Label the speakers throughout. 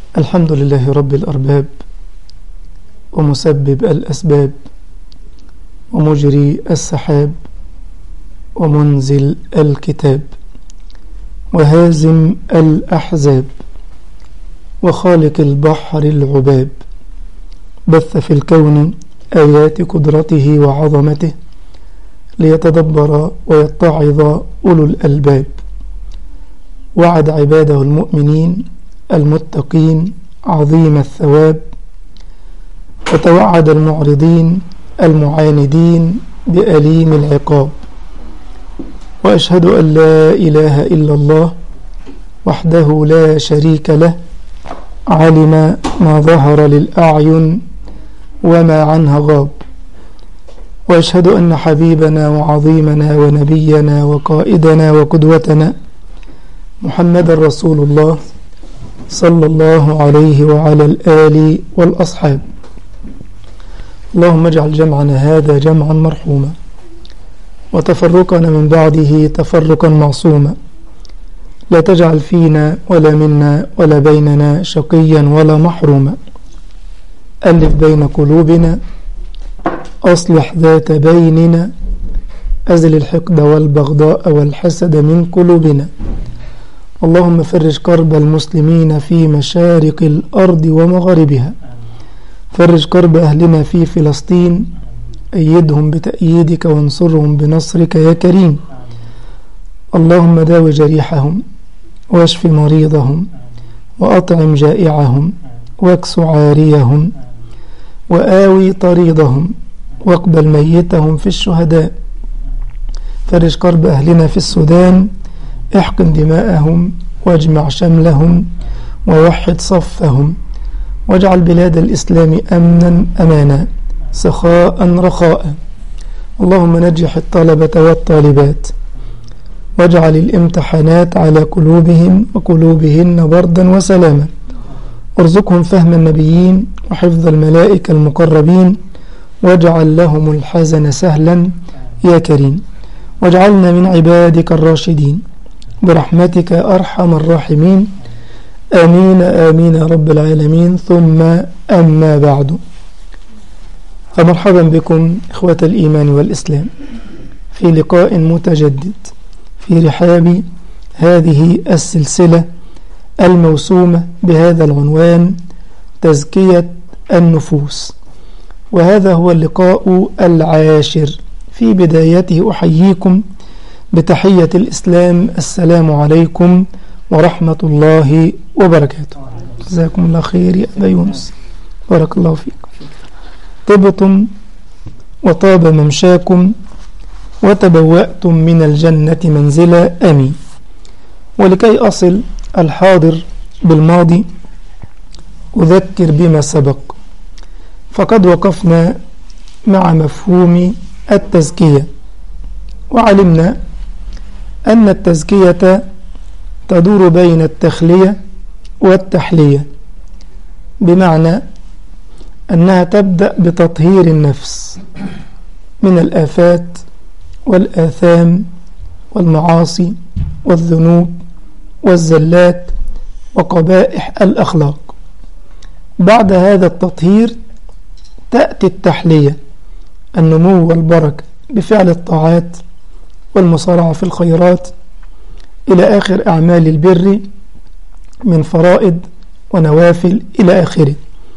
Speaker 1: الحمد لله رب الأرباب ومسبب الأسباب ومجري السحاب ومنزل الكتاب وهازم الأحزاب وخالق البحر العباب بث في الكون آيات قدرته وعظمته ليتدبر ويتعظ أولو الألباب وعد عباده المؤمنين المتقين عظيم الثواب وتوعد المعرضين المعاندين بأليم العقاب وأشهد أن لا إله إلا الله وحده لا شريك له علم ما ظهر للأعين وما عنها غاب وأشهد أن حبيبنا وعظيمنا ونبينا وقائدنا وقدوتنا محمد رسول الله صلى الله عليه وعلى الآل والأصحاب اللهم اجعل جمعنا هذا جمعا مرحوما وتفرقنا من بعده تفرقا معصوما لا تجعل فينا ولا منا ولا بيننا شقيا ولا محروما ألف بين قلوبنا أصلح ذات بيننا أزل الحقد والبغضاء والحسد من قلوبنا اللهم فرج كرب المسلمين في مشارق الأرض ومغاربها فرج كرب أهلنا في فلسطين أيدهم بتأييدك وانصرهم بنصرك يا كريم اللهم داو جريحهم واشف مريضهم وأطعم جائعهم واكس عاريهم وآوي طريضهم واقبل ميتهم في الشهداء فرج كرب أهلنا في السودان احقن دماءهم واجمع شملهم ووحد صفهم واجعل بلاد الإسلام أمنا أمانا سخاء رخاء اللهم نجح الطلبة والطالبات واجعل الامتحانات على قلوبهم وقلوبهن بردا وسلاما ارزقهم فهم النبيين وحفظ الملائكة المقربين واجعل لهم الحزن سهلا يا كريم واجعلنا من عبادك الراشدين برحمتك أرحم الراحمين آمين آمين يا رب العالمين ثم أما بعد فمرحبا بكم إخوة الإيمان والإسلام في لقاء متجدد في رحاب هذه السلسلة الموسومة بهذا العنوان تزكية النفوس وهذا هو اللقاء العاشر في بدايته أحييكم بتحية الإسلام السلام عليكم ورحمة الله وبركاته جزاكم الله خير يا أبا يونس بارك الله فيكم طبتم وطاب ممشاكم وتبوأتم من الجنة منزلا آمين ولكي أصل الحاضر بالماضي أذكر بما سبق فقد وقفنا مع مفهوم التزكية وعلمنا أن التزكية تدور بين التخلية والتحلية بمعنى أنها تبدأ بتطهير النفس من الآفات والآثام والمعاصي والذنوب والزلات وقبائح الأخلاق بعد هذا التطهير تأتي التحلية النمو والبركة بفعل الطاعات والمصارعة في الخيرات إلى آخر أعمال البر من فرائض ونوافل إلى آخره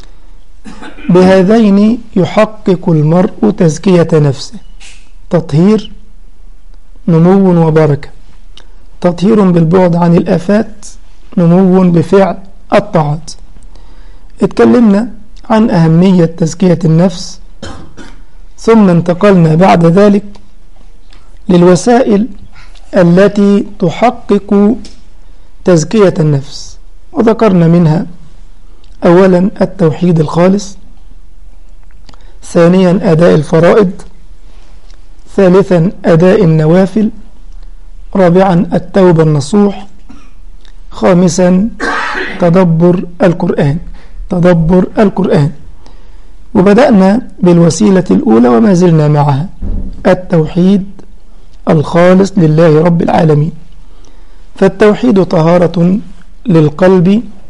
Speaker 1: بهذين يحقق المرء تزكية نفسه تطهير نمو وبركة تطهير بالبعد عن الآفات نمو بفعل الطاعات اتكلمنا عن أهمية تزكية النفس ثم انتقلنا بعد ذلك للوسائل التي تحقق تزكية النفس وذكرنا منها أولا التوحيد الخالص ثانيا أداء الفرائض ثالثا أداء النوافل رابعا التوبة النصوح خامسا تدبر القرآن تدبر القرآن وبدأنا بالوسيلة الأولى وما زلنا معها التوحيد الخالص لله رب العالمين فالتوحيد طهارة للقلب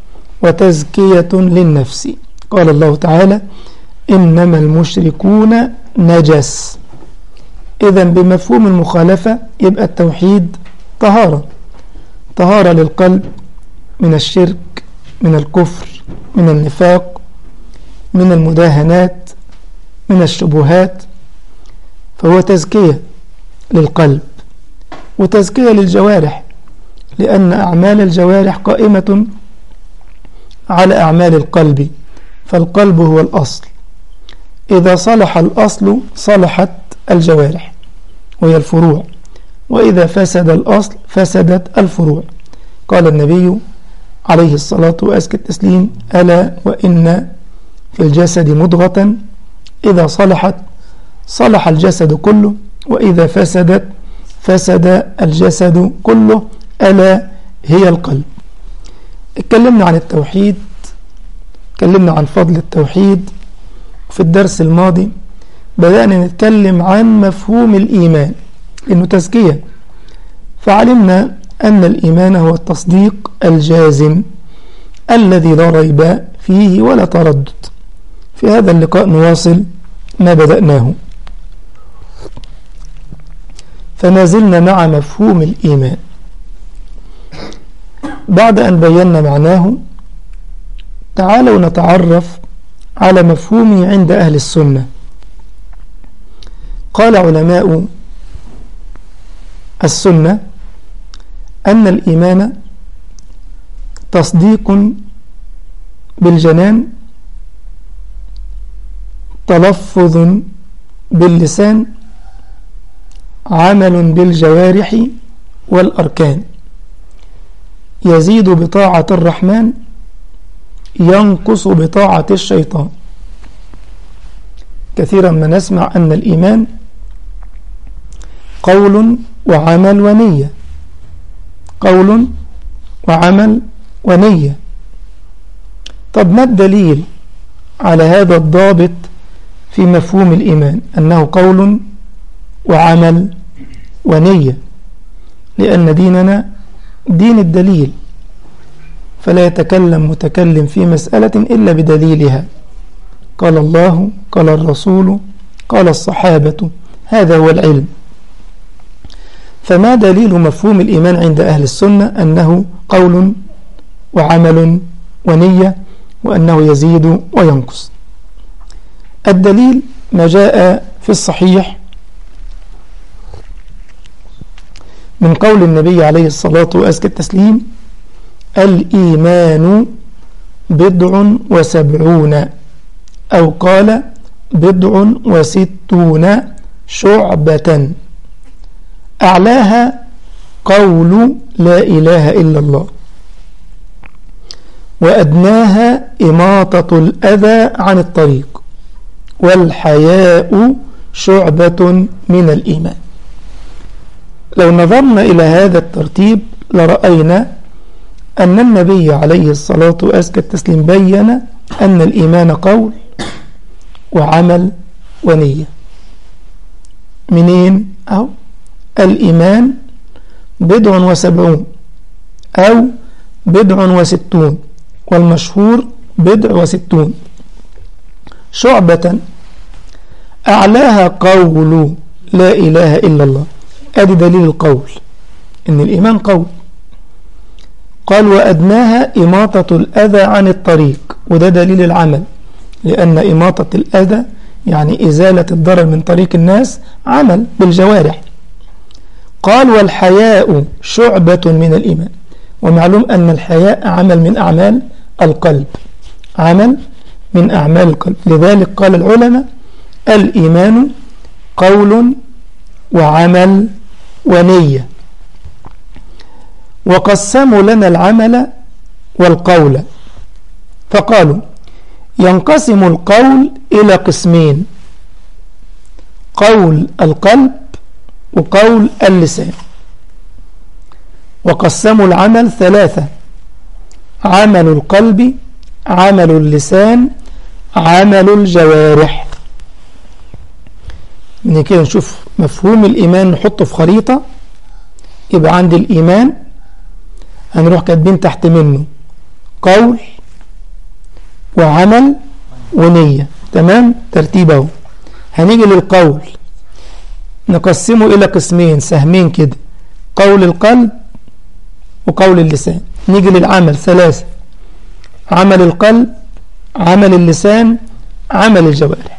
Speaker 1: وتزكية للنفس قال الله تعالى إنما المشركون نجس إذا بمفهوم المخالفة يبقى التوحيد طهارة طهارة للقلب من الشرك من الكفر من النفاق من المداهنات من الشبهات فهو تزكية للقلب وتزكية للجوارح لأن أعمال الجوارح قائمة على أعمال القلب فالقلب هو الأصل إذا صلح الأصل صلحت الجوارح وهي الفروع وإذا فسد الأصل فسدت الفروع قال النبي عليه الصلاة وأزكى التسليم ألا وإن في الجسد مضغة إذا صلحت صلح الجسد كله وإذا فسدت فسد الجسد كله ألا هي القلب اتكلمنا عن التوحيد اتكلمنا عن فضل التوحيد في الدرس الماضي بدأنا نتكلم عن مفهوم الإيمان إنه تزكية فعلمنا أن الإيمان هو التصديق الجازم الذي لا ريب فيه ولا تردد في هذا اللقاء نواصل ما بدأناه فما زلنا مع مفهوم الإيمان بعد أن بينا معناه تعالوا نتعرف على مفهومه عند أهل السنة قال علماء السنة أن الإيمان تصديق بالجنان تلفظ باللسان عمل بالجوارح والأركان يزيد بطاعة الرحمن ينقص بطاعة الشيطان كثيرا ما نسمع أن الإيمان قول وعمل ونية قول وعمل ونية طب ما الدليل على هذا الضابط في مفهوم الإيمان أنه قول وعمل ونية لأن ديننا دين الدليل فلا يتكلم متكلم في مسألة إلا بدليلها قال الله قال الرسول قال الصحابة هذا هو العلم فما دليل مفهوم الإيمان عند أهل السنة أنه قول وعمل ونية وأنه يزيد وينقص الدليل ما جاء في الصحيح من قول النبي عليه الصلاة وأزكى التسليم الإيمان بضع وسبعون أو قال بضع وستون شعبة أعلاها قول لا إله إلا الله وأدناها إماطة الأذى عن الطريق والحياء شعبة من الإيمان لو نظرنا إلى هذا الترتيب لرأينا أن النبي عليه الصلاة وأزكى التسليم بين أن الإيمان قول وعمل ونية منين أو الإيمان بضع وسبعون أو بضع وستون والمشهور بضع وستون شعبة أعلاها قول لا إله إلا الله أدي دليل القول إن الإيمان قول قال وأدناها إماطة الأذى عن الطريق وده دليل العمل لأن إماطة الأذى يعني إزالة الضرر من طريق الناس عمل بالجوارح قال والحياء شعبة من الإيمان ومعلوم أن الحياء عمل من أعمال القلب عمل من أعمال القلب لذلك قال العلماء الإيمان قول وعمل ونية وقسموا لنا العمل والقول فقالوا ينقسم القول إلى قسمين قول القلب وقول اللسان وقسموا العمل ثلاثة عمل القلب عمل اللسان عمل الجوارح من كده نشوف مفهوم الإيمان نحطه في خريطة يبقى عند الإيمان هنروح كاتبين تحت منه قول وعمل ونية تمام ترتيبه هنيجي للقول نقسمه إلى قسمين سهمين كده قول القلب وقول اللسان نيجي للعمل ثلاثة عمل القلب عمل اللسان عمل الجوارح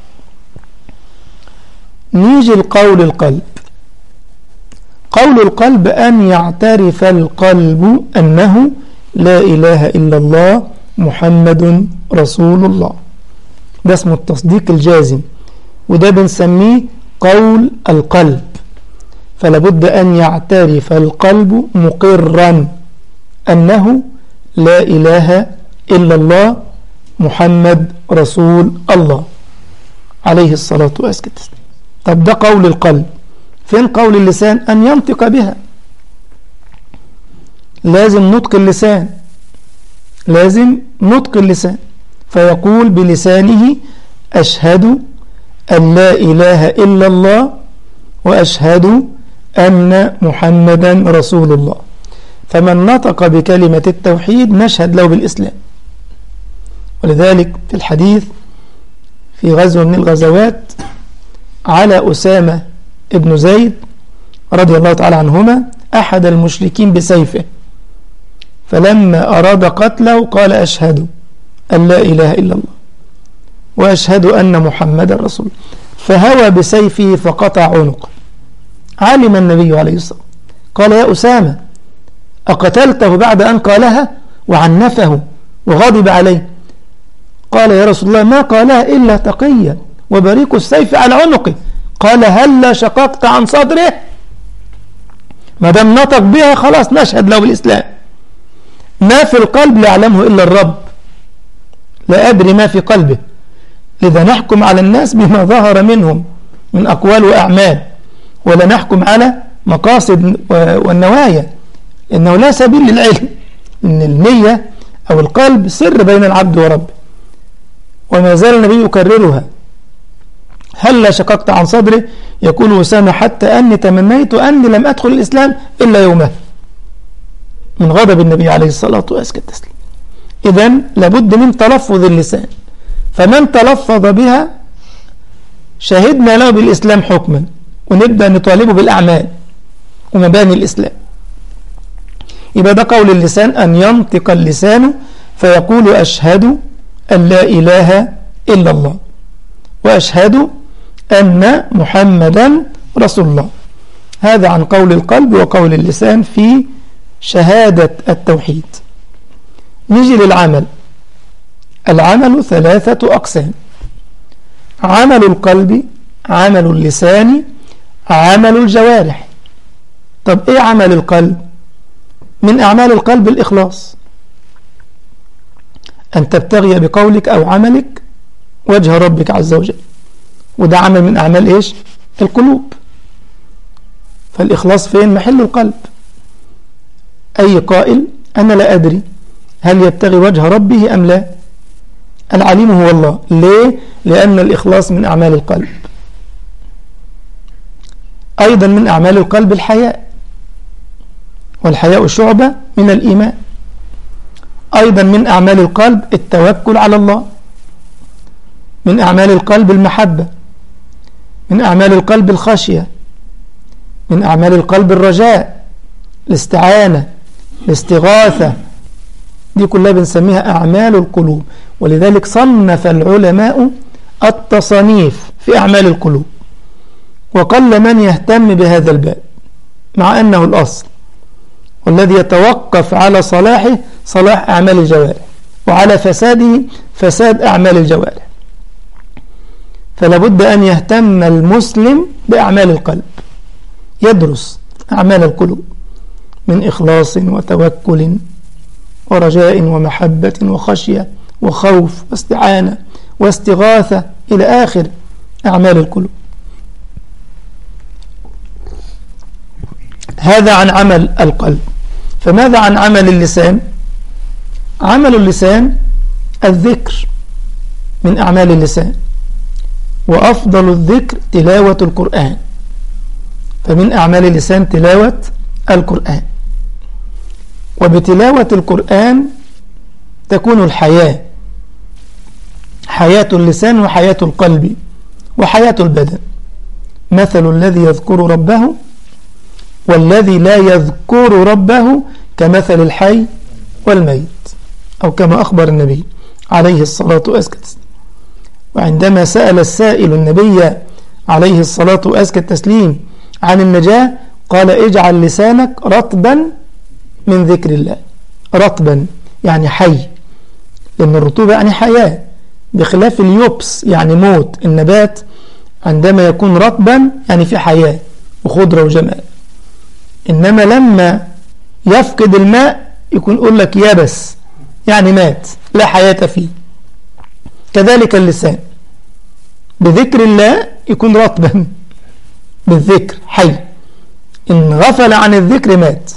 Speaker 1: نيجي لقول القلب قول القلب أن يعترف القلب أنه لا إله إلا الله محمد رسول الله ده اسمه التصديق الجازم وده بنسميه قول القلب فلابد أن يعترف القلب مقرا أنه لا إله إلا الله محمد رسول الله عليه الصلاة والسلام طب ده قول القلب فين قول اللسان أن ينطق بها لازم نطق اللسان لازم نطق اللسان فيقول بلسانه أشهد أن لا إله إلا الله وأشهد أن محمدا رسول الله فمن نطق بكلمة التوحيد نشهد له بالإسلام ولذلك في الحديث في غزوة من الغزوات على أسامة ابن زيد رضي الله تعالى عنهما أحد المشركين بسيفه فلما أراد قتله قال أشهد أن لا إله إلا الله وأشهد أن محمد رسول فهوى بسيفه فقطع عنقه علم النبي عليه الصلاة قال يا أسامة أقتلته بعد أن قالها وعنفه وغضب عليه قال يا رسول الله ما قالها إلا تقيا وبريق السيف على عنقه قال هل شققت عن صدره ما دام نطق بها خلاص نشهد له بالإسلام ما في القلب لا يعلمه إلا الرب لا أدري ما في قلبه لذا نحكم على الناس بما ظهر منهم من أقوال وأعمال ولا نحكم على مقاصد والنوايا إنه لا سبيل للعلم إن النية أو القلب سر بين العبد وربه وما زال النبي يكررها هل لا شققت عن صدره يقول أسامة حتى أني تمنيت أني لم أدخل الإسلام إلا يومه من غضب النبي عليه الصلاة والسلام إذا لابد من تلفظ اللسان فمن تلفظ بها شهدنا له بالإسلام حكما ونبدأ نطالبه بالأعمال ومباني الإسلام يبقى ده قول اللسان أن ينطق اللسان فيقول أشهد أن لا إله إلا الله وأشهد أن محمدا رسول الله هذا عن قول القلب وقول اللسان في شهادة التوحيد نيجي للعمل العمل ثلاثة أقسام عمل القلب عمل اللسان عمل الجوارح طب إيه عمل القلب من أعمال القلب الإخلاص أن تبتغي بقولك أو عملك وجه ربك عز وجل وده عمل من أعمال إيش القلوب فالإخلاص فين محل القلب أي قائل أنا لا أدري هل يبتغي وجه ربه أم لا العليم هو الله ليه لأن الإخلاص من أعمال القلب أيضا من أعمال القلب الحياء والحياء شعبة من الإيمان أيضا من أعمال القلب التوكل على الله من أعمال القلب المحبة من أعمال القلب الخشية من أعمال القلب الرجاء الاستعانة الاستغاثة دي كلها بنسميها أعمال القلوب ولذلك صنف العلماء التصانيف في أعمال القلوب وقل من يهتم بهذا الباب مع أنه الأصل والذي يتوقف على صلاحه صلاح أعمال الجوارح وعلى فساده فساد أعمال الجوارح فلابد أن يهتم المسلم بأعمال القلب يدرس أعمال القلوب من إخلاص وتوكل ورجاء ومحبة وخشية وخوف واستعانة واستغاثة إلى آخر أعمال القلوب هذا عن عمل القلب فماذا عن عمل اللسان عمل اللسان الذكر من أعمال اللسان وأفضل الذكر تلاوة القرآن فمن أعمال اللسان تلاوة القرآن وبتلاوة القرآن تكون الحياة حياة اللسان وحياة القلب وحياة البدن مثل الذي يذكر ربه والذي لا يذكر ربه كمثل الحي والميت أو كما أخبر النبي عليه الصلاة والسلام وعندما سأل السائل النبي عليه الصلاة وأزكى التسليم عن النجاة قال اجعل لسانك رطبا من ذكر الله رطبا يعني حي لأن الرطوبة يعني حياة بخلاف اليوبس يعني موت النبات عندما يكون رطبا يعني في حياة وخضرة وجمال إنما لما يفقد الماء يكون يقول لك يبس يعني مات لا حياة فيه كذلك اللسان بذكر الله يكون رطبا بالذكر حي إن غفل عن الذكر مات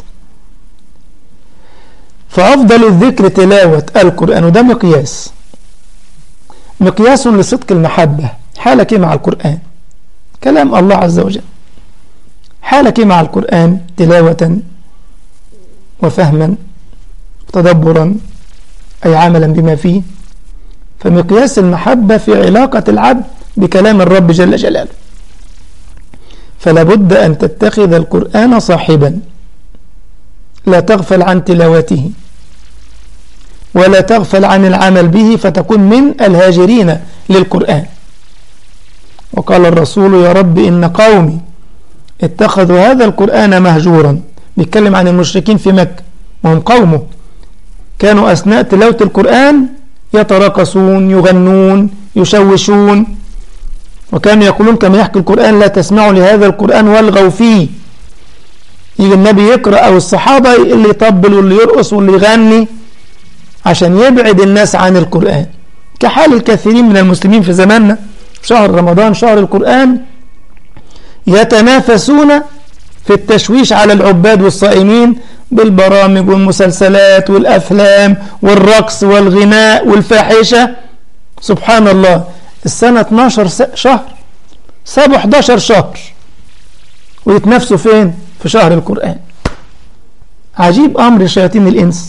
Speaker 1: فأفضل الذكر تلاوة القرآن وده مقياس مقياس لصدق المحبة حالك مع القرآن كلام الله عز وجل حالك مع القرآن تلاوة وفهما تدبرا أي عملا بما فيه فمقياس المحبة في علاقة العبد بكلام الرب جل جلاله فلا بد أن تتخذ القرآن صاحبا لا تغفل عن تلاوته ولا تغفل عن العمل به فتكون من الهاجرين للقرآن وقال الرسول يا رب إن قومي اتخذوا هذا القرآن مهجورا بيتكلم عن المشركين في مكة وهم قومه كانوا أثناء تلاوة القرآن يتراقصون يغنون يشوشون وكانوا يقولون كما يحكي القرآن لا تسمعوا لهذا القرآن والغوا فيه يجي النبي يقرأ أو الصحابة اللي يطبل واللي يرقص واللي يغني عشان يبعد الناس عن القرآن كحال الكثيرين من المسلمين في زماننا شهر رمضان شهر القرآن يتنافسون في التشويش على العباد والصائمين بالبرامج والمسلسلات والأفلام والرقص والغناء والفاحشة سبحان الله السنة 12 شهر سابوا 11 شهر ويتنافسوا فين في شهر القرآن عجيب أمر شياطين الإنس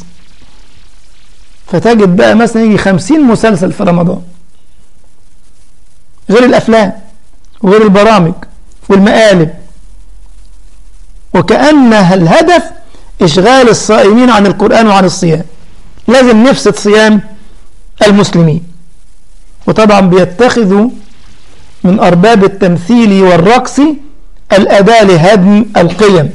Speaker 1: فتجد بقى مثلا يجي 50 مسلسل في رمضان غير الأفلام وغير البرامج والمقالب وكأنها الهدف إشغال الصائمين عن القرآن وعن الصيام لازم نفسد صيام المسلمين وطبعا بيتخذوا من أرباب التمثيل والرقص الأداة لهدم القيم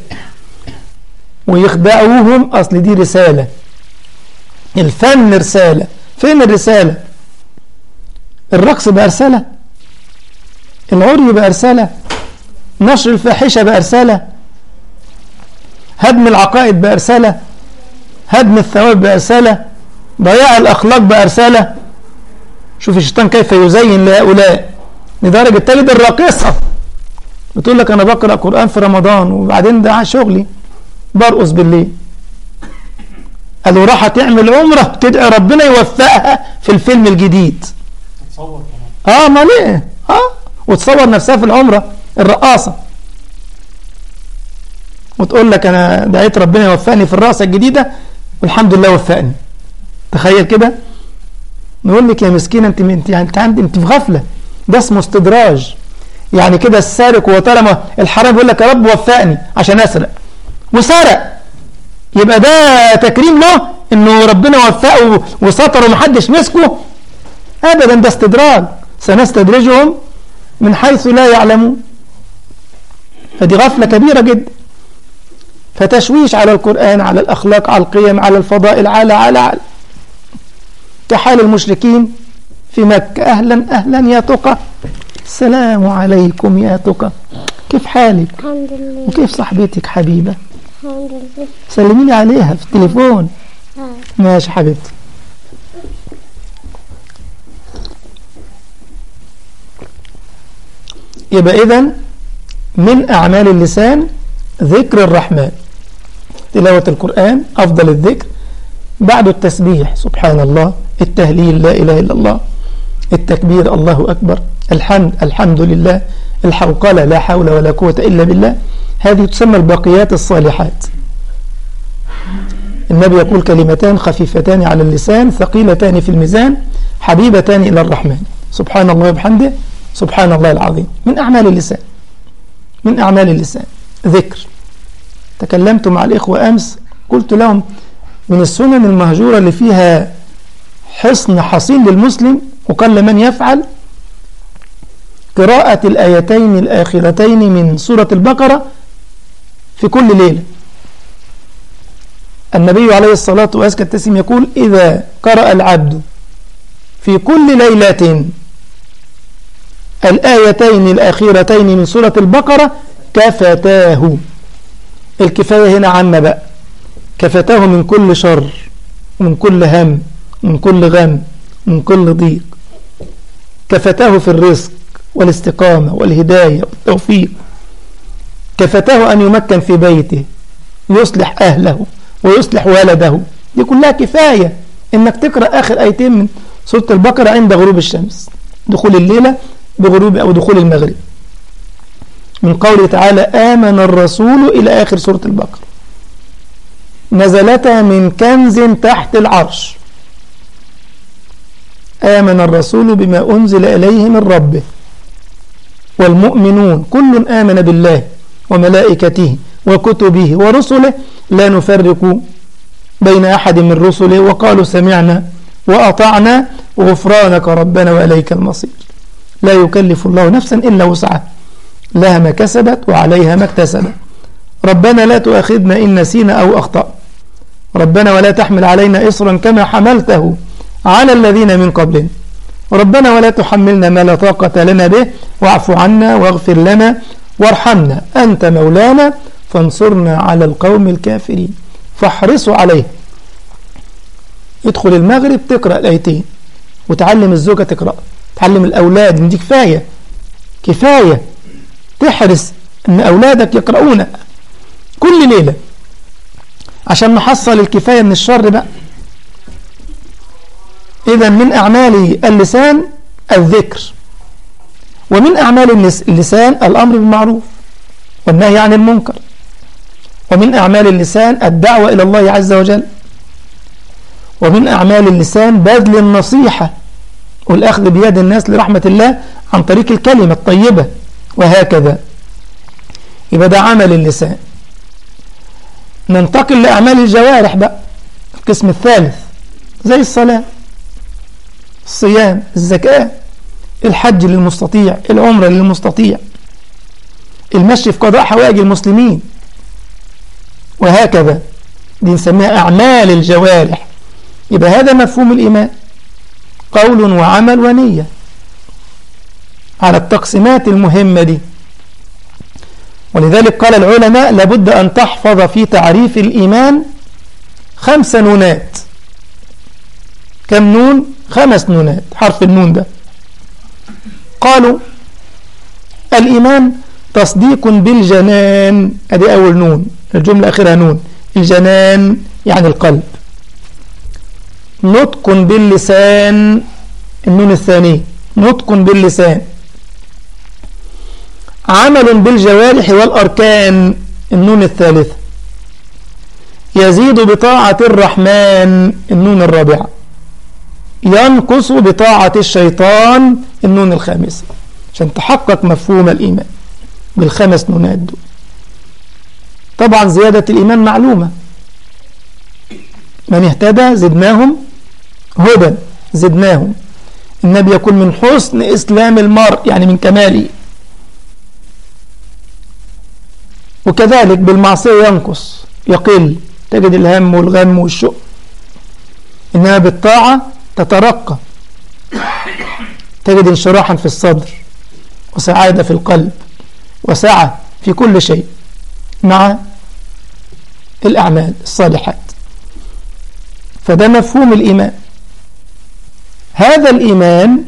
Speaker 1: ويخدعوهم أصل دي رسالة الفن رسالة فين الرسالة الرقص بقى رسالة العري بقى رسالة نشر الفاحشة بقى رسالة هدم العقائد بقى رسالة هدم الثواب بقى رسالة ضياع الأخلاق بقى رسالة شوف الشيطان كيف يزين لهؤلاء لدرجة تجد الراقصة بتقول لك أنا بقرأ قرآن في رمضان وبعدين ده شغلي برقص بالليل قالوا راح تعمل عمرة تدعي ربنا يوفقها في الفيلم الجديد
Speaker 2: تصور
Speaker 1: اه ما ليه اه وتصور نفسها في العمرة الرقاصة وتقول لك انا دعيت ربنا يوفقني في الرقصة الجديدة والحمد لله وفقني تخيل كده نقول لك يا مسكينة انت انت يعني انت عندي انت في غفلة ده اسمه استدراج يعني كده السارق وطالما الحرام يقول لك يا رب وفقني عشان اسرق وسرق يبقى ده تكريم له انه ربنا وفقه وستره ومحدش مسكه ابدا ده استدراج سنستدرجهم من حيث لا يعلمون فدي غفلة كبيرة جدا فتشويش على القرآن على الأخلاق على القيم على الفضائل على على على كحال المشركين في مكة أهلا أهلا يا تقى السلام عليكم يا تقى كيف حالك
Speaker 3: الحمد لله
Speaker 1: وكيف صاحبتك حبيبة
Speaker 3: الحمد لله
Speaker 1: سلمي لي عليها في التليفون
Speaker 3: آه.
Speaker 1: ماشي حبيبتي يبقى إذن من أعمال اللسان ذكر الرحمن تلاوة القرآن أفضل الذكر بعد التسبيح سبحان الله التهليل لا إله إلا الله التكبير الله أكبر الحمد الحمد لله الحوقلة لا حول ولا قوة إلا بالله هذه تسمى الباقيات الصالحات النبي يقول كلمتان خفيفتان على اللسان ثقيلتان في الميزان حبيبتان إلى الرحمن سبحان الله وبحمده سبحان الله العظيم من أعمال اللسان من أعمال اللسان ذكر تكلمت مع الإخوة أمس قلت لهم من السنن المهجورة اللي فيها حصن حصين للمسلم وقل من يفعل قراءة الآيتين الآخرتين من سورة البقرة في كل ليلة النبي عليه الصلاة والسلام يقول إذا قرأ العبد في كل ليلة الآيتين الأخيرتين من سورة البقرة كفتاه الكفاية هنا عامة بقى كفتاه من كل شر ومن كل هم من كل غم من كل ضيق كفتاه في الرزق والاستقامة والهداية والتوفيق كفتاه أن يمكن في بيته يصلح أهله ويصلح ولده دي كلها كفاية إنك تقرأ آخر آيتين من سورة البقرة عند غروب الشمس دخول الليلة بغروب أو دخول المغرب من قوله تعالى آمن الرسول إلى آخر سورة البقرة نزلتا من كنز تحت العرش آمن الرسول بما أنزل إليه من ربه والمؤمنون كل آمن بالله وملائكته وكتبه ورسله لا نفرق بين أحد من رسله وقالوا سمعنا وأطعنا غفرانك ربنا وإليك المصير لا يكلف الله نفسا إلا وسعها لها ما كسبت وعليها ما اكتسبت ربنا لا تؤاخذنا إن نسينا أو أخطأ ربنا ولا تحمل علينا إصرا كما حملته على الذين من قبلنا ربنا ولا تحملنا ما لا طاقة لنا به واعف عنا واغفر لنا وارحمنا أنت مولانا فانصرنا على القوم الكافرين فاحرصوا عليه يدخل المغرب تقرأ الآيتين وتعلم الزوجة تقرأ تعلم الأولاد دي كفاية كفاية تحرص أن أولادك يقرؤون كل ليلة عشان نحصل الكفاية من الشر بقى إذا من أعمال اللسان الذكر ومن أعمال اللسان الأمر بالمعروف والنهي عن المنكر ومن أعمال اللسان الدعوة إلى الله عز وجل ومن أعمال اللسان بذل النصيحة والأخذ بيد الناس لرحمة الله عن طريق الكلمة الطيبة وهكذا يبقى ده عمل اللسان ننتقل لأعمال الجوارح بقى القسم الثالث زي الصلاة الصيام الزكاة الحج للمستطيع العمرة للمستطيع المشي في قضاء حوائج المسلمين وهكذا دي نسميها أعمال الجوارح يبقى هذا مفهوم الإيمان قول وعمل ونية على التقسيمات المهمة دي ولذلك قال العلماء لابد أن تحفظ في تعريف الإيمان خمس نونات كم نون خمس نونات حرف النون ده قالوا الإيمان تصديق بالجنان ادي أول نون الجملة أخرها نون الجنان يعني القلب نطق باللسان النون الثانية نطق باللسان عمل بالجوارح والأركان النون الثالثة يزيد بطاعة الرحمن النون الرابعة ينقص بطاعة الشيطان النون الخامسة عشان تحقق مفهوم الإيمان بالخمس نونات دول طبعا زيادة الإيمان معلومة من اهتدى زدناهم هدى زدناهم النبي يقول من حسن إسلام المرء يعني من كماله وكذلك بالمعصية ينقص يقل تجد الهم والغم والشؤم إنها بالطاعة تترقى تجد انشراحا في الصدر وسعادة في القلب وسعة في كل شيء مع الأعمال الصالحات فده مفهوم الإيمان هذا الإيمان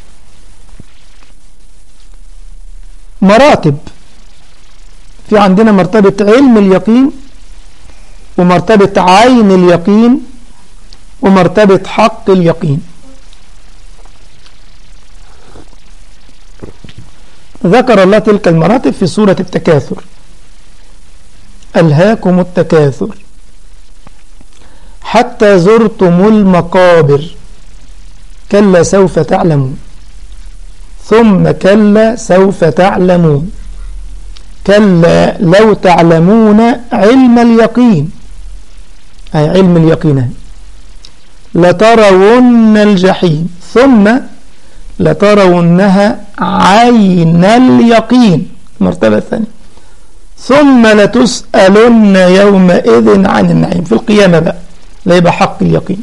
Speaker 1: مراتب في عندنا مرتبة علم اليقين ومرتبة عين اليقين ومرتبة حق اليقين ذكر الله تلك المراتب في سورة التكاثر ألهاكم التكاثر حتى زرتم المقابر كلا سوف تعلمون ثم كلا سوف تعلمون كلا لو تعلمون علم اليقين أي علم اليقين لترون الجحيم ثم لترونها عين اليقين المرتبة الثانية ثم لتسألن يومئذ عن النعيم في القيامة بقى لا يبقى حق اليقين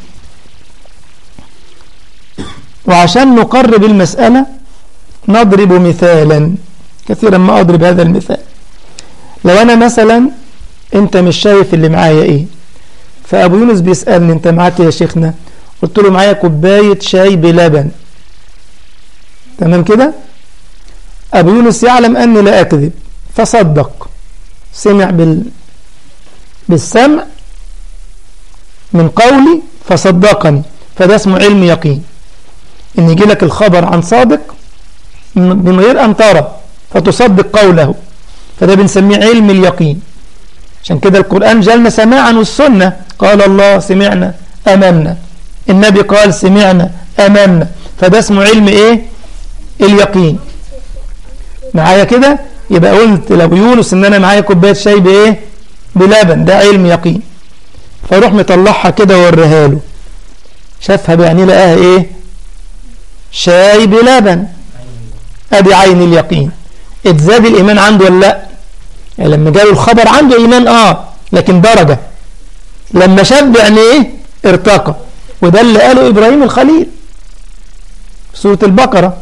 Speaker 1: وعشان نقرب المسألة نضرب مثالا كثيرا ما أضرب هذا المثال لو أنا مثلا أنت مش شايف اللي معايا إيه فأبو يونس بيسألني أنت معاك يا شيخنا قلت له معايا كوباية شاي بلبن تمام كده أبو يونس يعلم أني لا أكذب فصدق سمع بال... بالسمع من قولي فصدقني فده اسمه علم يقين ان يجي لك الخبر عن صادق من غير ان ترى فتصدق قوله فده بنسميه علم اليقين عشان كده القرآن جالنا سماعا والسنة قال الله سمعنا أمامنا النبي قال سمعنا أمامنا فده اسمه علم ايه اليقين معايا كده يبقى قلت لو يونس ان انا معايا كوبايه شاي بايه بلبن ده علم يقين فاروح مطلعها كده ووريها له شافها بعينيه لقاها ايه شاي بلبن ادي عين اليقين اتزاد الايمان عنده ولا لا يعني لما جاله الخبر عنده ايمان اه لكن درجه لما شاف بعينيه ارتقى وده اللي قاله ابراهيم الخليل في سوره البقره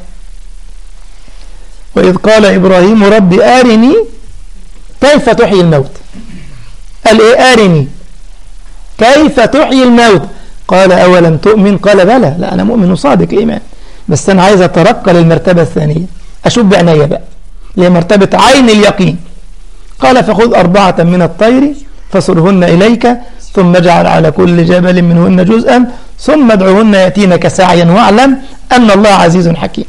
Speaker 1: وإذ قال إبراهيم ربي آرني كيف تحيي الموت قال إيه آرني كيف تحيي الموت قال أولم تؤمن قال بلى لا أنا مؤمن صادق الإيمان بس أنا عايز أترقى للمرتبة الثانية أشوف بعناية بقى لمرتبة عين اليقين قال فخذ أربعة من الطير فصرهن إليك ثم اجعل على كل جبل منهن جزءا ثم ادعوهن يأتينك سعيا واعلم أن الله عزيز حكيم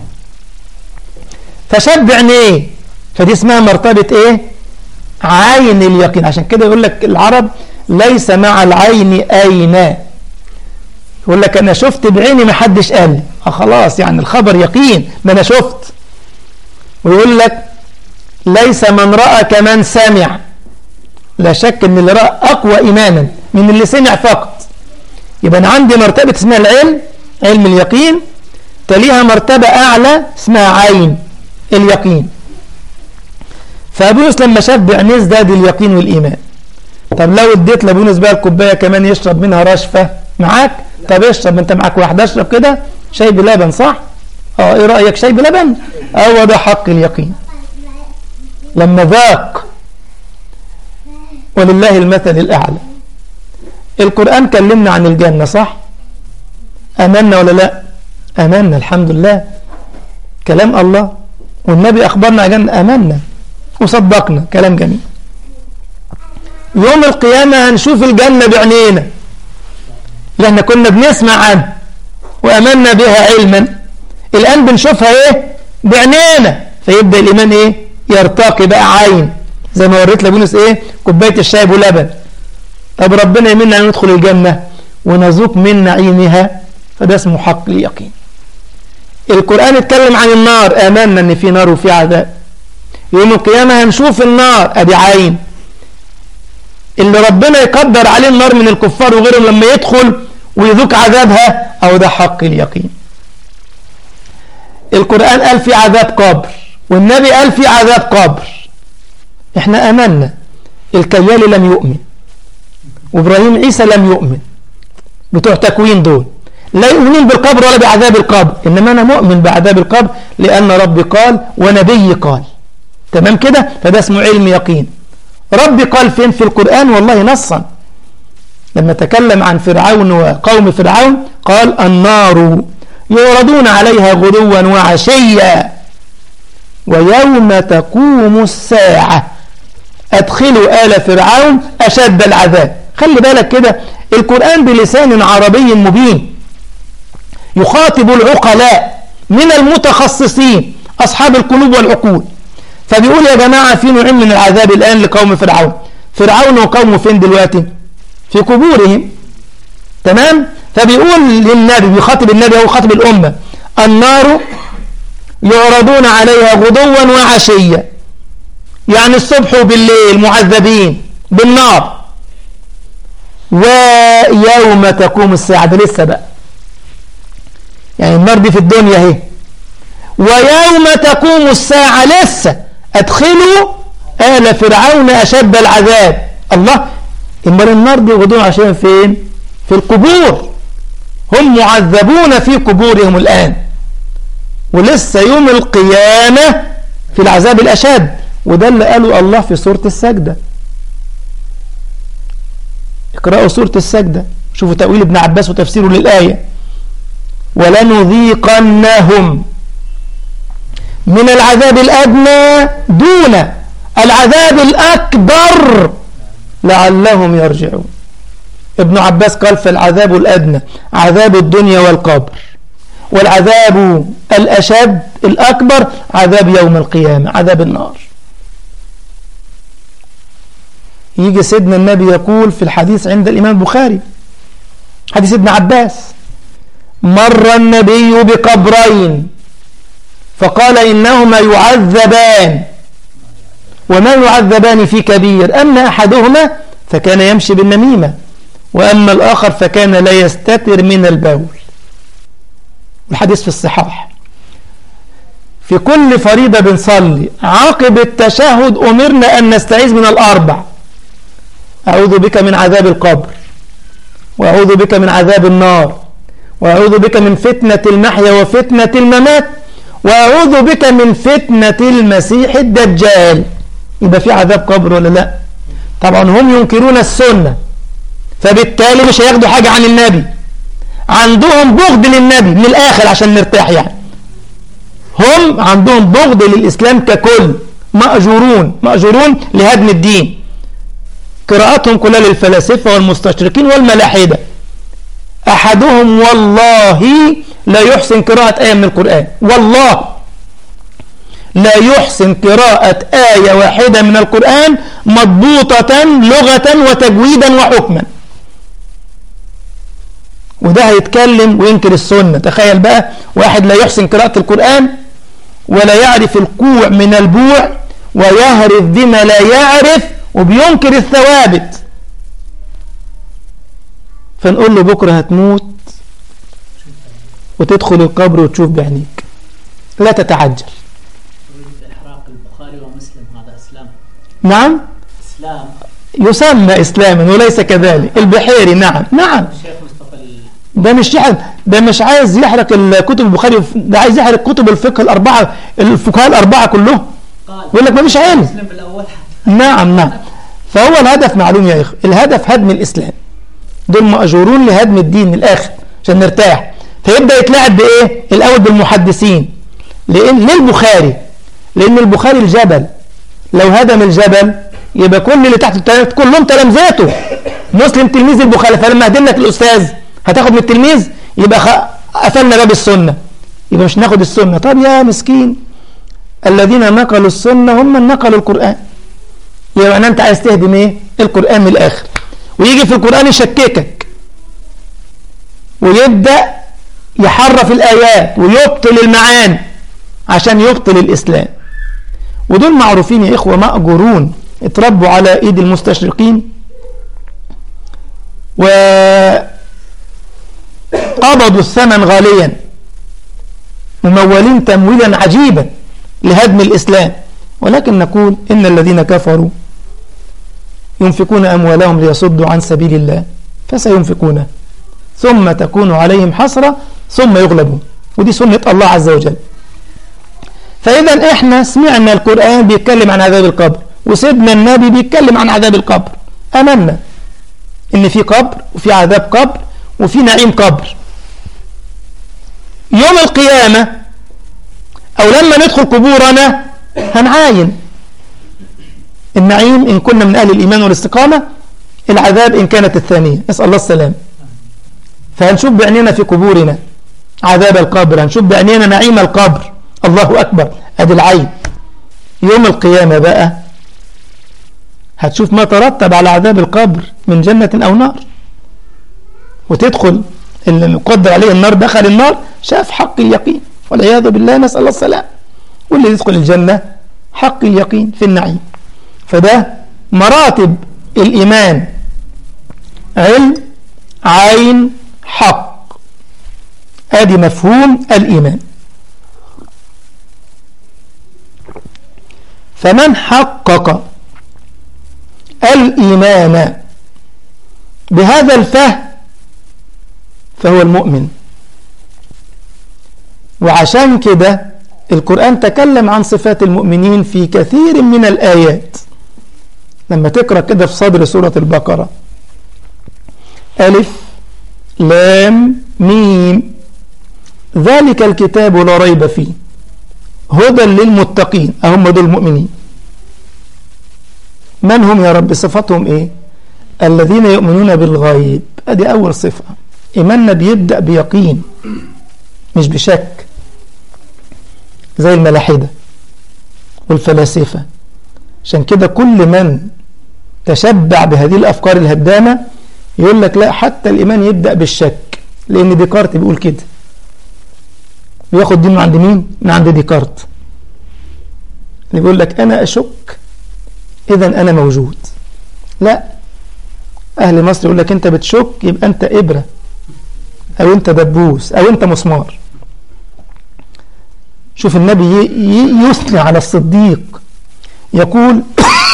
Speaker 1: فشاب عينيه فدي اسمها مرتبة ايه عين اليقين عشان كده يقول لك العرب ليس مع العين أين يقول لك أنا شفت بعيني ما حدش قال لي آه خلاص يعني الخبر يقين ما أنا شفت ويقول لك ليس من رأى كمن سمع لا شك ان اللي رأى أقوى إيمانا من اللي سمع فقط يبقى أنا عندي مرتبة اسمها العلم علم اليقين تليها مرتبة أعلى اسمها عين اليقين فأبو يونس لما شاف بعينيه ازداد اليقين والإيمان طب لو اديت لأبو يونس بقى الكوباية كمان يشرب منها رشفة معاك طب اشرب انت معاك واحد اشرب كده شاي بلبن صح اه ايه رأيك شاي بلبن هو ده حق اليقين لما ذاق ولله المثل الأعلى القرآن كلمنا عن الجنة صح أمنا ولا لا أمنا الحمد لله كلام الله والنبي أخبرنا عن الجنة أمنا وصدقنا كلام جميل يوم القيامة هنشوف الجنة بعينينا لأن كنا بنسمع عنها وأمنا بها علما الآن بنشوفها إيه بعينينا فيبدأ الإيمان إيه يرتقي بقى عين زي ما وريت لابونس إيه كوباية الشاي ولبن طب ربنا يمنع أن ندخل الجنة ونذوق من نعيمها فده اسمه حق اليقين القرآن اتكلم عن النار آمنا أن في نار وفي عذاب يوم القيامة هنشوف النار أدي عين اللي ربنا يقدر عليه النار من الكفار وغيرهم لما يدخل ويذوق عذابها أو ده حق اليقين القرآن قال في عذاب قبر والنبي قال في عذاب قبر احنا أمنا الكيال لم يؤمن وإبراهيم عيسى لم يؤمن بتوع تكوين دول لا يؤمنون بالقبر ولا بعذاب القبر إنما أنا مؤمن بعذاب القبر لأن ربي قال ونبي قال تمام كده فده اسمه علم يقين ربي قال فين في القرآن والله نصا لما تكلم عن فرعون وقوم فرعون قال النار يعرضون عليها غدوا وعشيا ويوم تقوم الساعة أدخلوا آل فرعون أشد العذاب خلي بالك كده القرآن بلسان عربي مبين يخاطب العقلاء من المتخصصين أصحاب القلوب والعقول فبيقول يا جماعة في نوع من العذاب الآن لقوم فرعون فرعون وقومه فين دلوقتي في قبورهم تمام فبيقول للنبي بيخاطب النبي أو خاطب الأمة النار يعرضون عليها غدوا وعشيا يعني الصبح وبالليل معذبين بالنار ويوم تقوم الساعة ده لسه بقى يعني النار دي في الدنيا اهي ويوم تقوم الساعة لسه أدخلوا آل فرعون أشد العذاب الله إمال النار دي غدون عشان فين في القبور هم معذبون في قبورهم الآن ولسه يوم القيامة في العذاب الأشد وده اللي قاله الله في سورة السجدة اقرأوا سورة السجدة شوفوا تأويل ابن عباس وتفسيره للآية ولنذيقنهم من العذاب الأدنى دون العذاب الأكبر لعلهم يرجعون ابن عباس قال فالعذاب الأدنى عذاب الدنيا والقبر والعذاب الأشد الأكبر عذاب يوم القيامة عذاب النار يجي سيدنا النبي يقول في الحديث عند الإمام البخاري حديث ابن عباس مر النبي بقبرين فقال إنهما يعذبان وما يعذبان في كبير أما أحدهما فكان يمشي بالنميمة وأما الآخر فكان لا يستتر من البول الحديث في الصحاح في كل فريضة بنصلي عقب التشهد أمرنا أن نستعيذ من الأربع أعوذ بك من عذاب القبر وأعوذ بك من عذاب النار وأعوذ بك من فتنة المحيا وفتنة الممات وأعوذ بك من فتنة المسيح الدجال يبقى في عذاب قبر ولا لا طبعا هم ينكرون السنة فبالتالي مش هياخدوا حاجة عن النبي عندهم بغض للنبي من الآخر عشان نرتاح يعني هم عندهم بغض للإسلام ككل مأجورون مأجورون لهدم الدين قراءتهم كلها للفلاسفة والمستشرقين والملاحدة أحدهم والله لا يحسن قراءة آية من القرآن والله لا يحسن قراءة آية واحدة من القرآن مضبوطة لغة وتجويدا وحكما وده هيتكلم وينكر السنة تخيل بقى واحد لا يحسن قراءة القرآن ولا يعرف الكوع من البوع ويهرف بما لا يعرف وبينكر الثوابت فنقول له بكرة هتموت وتدخل القبر وتشوف بعينيك لا تتعجل
Speaker 2: إحراق البخاري ومسلم هذا إسلام
Speaker 1: نعم
Speaker 2: إسلام
Speaker 1: يسمى إسلاما وليس كذلك البحيري نعم نعم
Speaker 2: الشيخ مصطفى ال-
Speaker 1: ده مش يحرق ده مش عايز يحرق الكتب البخاري وف- ده عايز يحرق كتب الفقه الأربعة الفقهاء الأربعة كلهم
Speaker 2: قال
Speaker 1: يقول لك ما فيش علم
Speaker 2: مسلم بالأول
Speaker 1: نعم نعم فهو الهدف معلوم يا إخوة الهدف هدم الإسلام دول مأجورون لهدم الدين من الآخر عشان نرتاح فيبدأ يتلعب بإيه الأول بالمحدثين لأن ليه البخاري لأن البخاري الجبل لو هدم الجبل يبقى كل اللي تحت التلاميذ كلهم تلامذته مسلم تلميذ البخاري فلما هدم لك الأستاذ هتاخد من التلميذ يبقى خ- قفلنا باب السنة يبقى مش ناخد السنة طب يا مسكين الذين نقلوا السنة هم من نقلوا القرآن يبقى معناه انت عايز تهدم ايه القرآن من الاخر ويجي في القرآن يشككك ويبدأ يحرف الآيات ويبطل المعاني عشان يبطل الإسلام ودول معروفين يا إخوة مأجورون اتربوا على إيد المستشرقين وقبضوا الثمن غاليا ممولين تمويلا عجيبا لهدم الإسلام ولكن نقول إن الذين كفروا ينفقون أموالهم ليصدوا عن سبيل الله فسينفقونها ثم تكون عليهم حسرة ثم يغلبون ودي سنة الله عز وجل فإذا إحنا سمعنا القرآن بيتكلم عن عذاب القبر وسيدنا النبي بيتكلم عن عذاب القبر أمنا إن في قبر وفي عذاب قبر وفي نعيم قبر يوم القيامة أو لما ندخل قبورنا هنعاين النعيم إن كنا من أهل الإيمان والاستقامة العذاب إن كانت الثانية نسأل الله السلام فهنشوف بعيننا في قبورنا عذاب القبر هنشوف بعيننا نعيم القبر الله أكبر أدي العين يوم القيامة بقى هتشوف ما ترتب على عذاب القبر من جنة أو نار وتدخل اللي مقدر عليه النار دخل النار شاف حق اليقين والعياذ بالله نسأل الله السلام واللي يدخل الجنة حق اليقين في النعيم فده مراتب الإيمان علم عين حق ادي مفهوم الإيمان فمن حقق الإيمان بهذا الفهم فهو المؤمن وعشان كده القرآن تكلم عن صفات المؤمنين في كثير من الآيات لما تقرأ كده في صدر سورة البقرة ألف لام ميم ذلك الكتاب لا ريب فيه هدى للمتقين أهم دول المؤمنين من هم يا رب صفتهم إيه الذين يؤمنون بالغيب ادي أول صفة إيماننا بيبدأ بيقين مش بشك زي الملاحدة والفلاسفة عشان كده كل من تشبع بهذه الأفكار الهدامة يقول لك لا حتى الإيمان يبدأ بالشك لأن ديكارت بيقول كده بياخد دي من عند مين؟ من عند ديكارت اللي بيقول لك أنا أشك إذا أنا موجود لا أهل مصر يقول لك أنت بتشك يبقى أنت إبرة أو أنت دبوس أو أنت مسمار شوف النبي يثني على الصديق يقول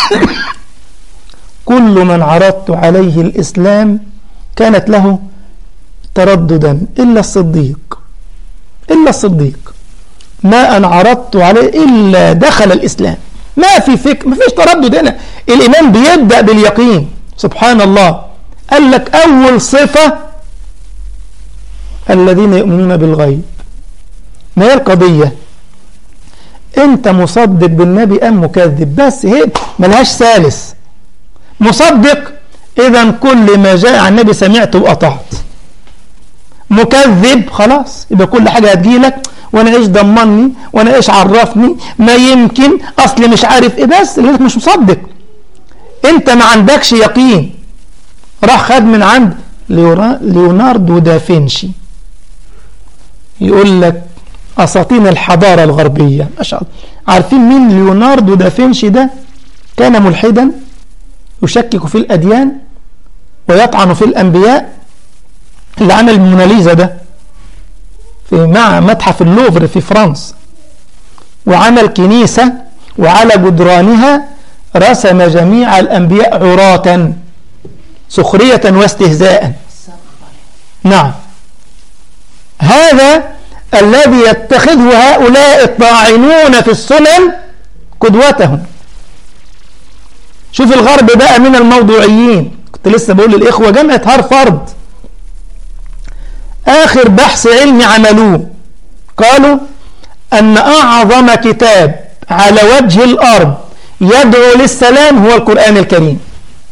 Speaker 1: كل من عرضت عليه الإسلام كانت له ترددا إلا الصديق إلا الصديق ما أن عرضت عليه إلا دخل الإسلام ما في فكر ما فيش تردد هنا الإيمان بيبدأ باليقين سبحان الله قال لك أول صفة الذين يؤمنون بالغيب ما هي القضية انت مصدق بالنبي ام مكذب بس هي ملهاش ثالث مصدق اذا كل ما جاء عن النبي سمعته واطعت مكذب خلاص يبقى كل حاجه هتجيلك وانا ايش ضمني وانا ايش عرفني ما يمكن اصلي مش عارف ايه بس لانك مش مصدق انت ما عندكش يقين راح خد من عند ليوناردو دافنشي يقول لك أساطين الحضارة الغربية ما شاء الله عارفين مين ليوناردو دافنشي ده كان ملحدا يشكك في الأديان ويطعن في الأنبياء اللي عمل الموناليزا ده في مع متحف اللوفر في فرنسا وعمل كنيسة وعلى جدرانها رسم جميع الأنبياء عراة سخرية واستهزاء نعم هذا الذي يتخذه هؤلاء الطاعنون في السنن قدوتهم شوف الغرب بقى من الموضوعيين كنت لسه بقول للإخوة جامعة هارفارد آخر بحث علمي عملوه قالوا أن أعظم كتاب على وجه الأرض يدعو للسلام هو القرآن الكريم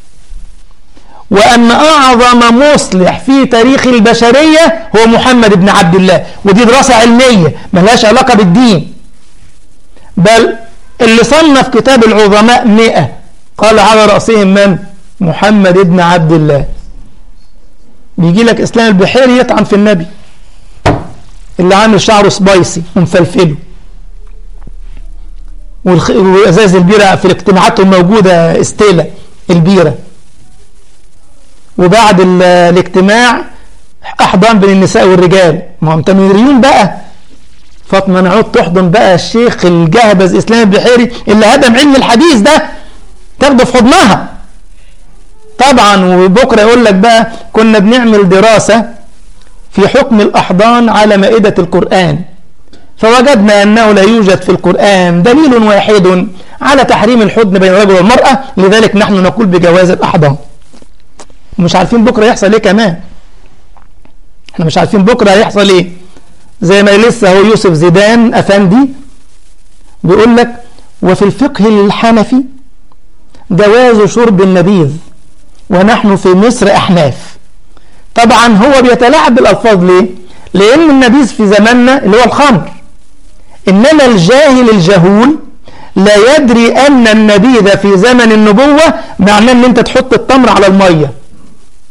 Speaker 1: وأن أعظم مصلح في تاريخ البشرية هو محمد بن عبد الله ودي دراسة علمية ملهاش علاقة بالدين بل اللي صنف كتاب العظماء مئة قال على رأسهم من؟ محمد بن عبد الله بيجي لك إسلام البحيري يطعن في النبي اللي عامل شعره سبايسي ومفلفله وازاز البيرة في الاجتماعات الموجودة استيلا البيرة وبعد الاجتماع احضان بين النساء والرجال ما هم تنويريون بقى فاطمه نعود تحضن بقى الشيخ الجهبذ اسلام البحيري اللي هدم علم الحديث ده تاخده في حضنها طبعا وبكره يقول لك بقى كنا بنعمل دراسه في حكم الاحضان على مائده القران فوجدنا انه لا يوجد في القران دليل واحد على تحريم الحضن بين الرجل والمراه لذلك نحن نقول بجواز الاحضان ومش عارفين بكرة يحصل ايه كمان احنا مش عارفين بكرة هيحصل ايه زي ما لسه هو يوسف زيدان افندي بيقول لك وفي الفقه الحنفي جواز شرب النبيذ ونحن في مصر احناف طبعا هو بيتلاعب بالالفاظ ليه لان النبيذ في زماننا اللي هو الخمر انما الجاهل الجهول لا يدري ان النبيذ في زمن النبوة معناه ان انت تحط التمر على المية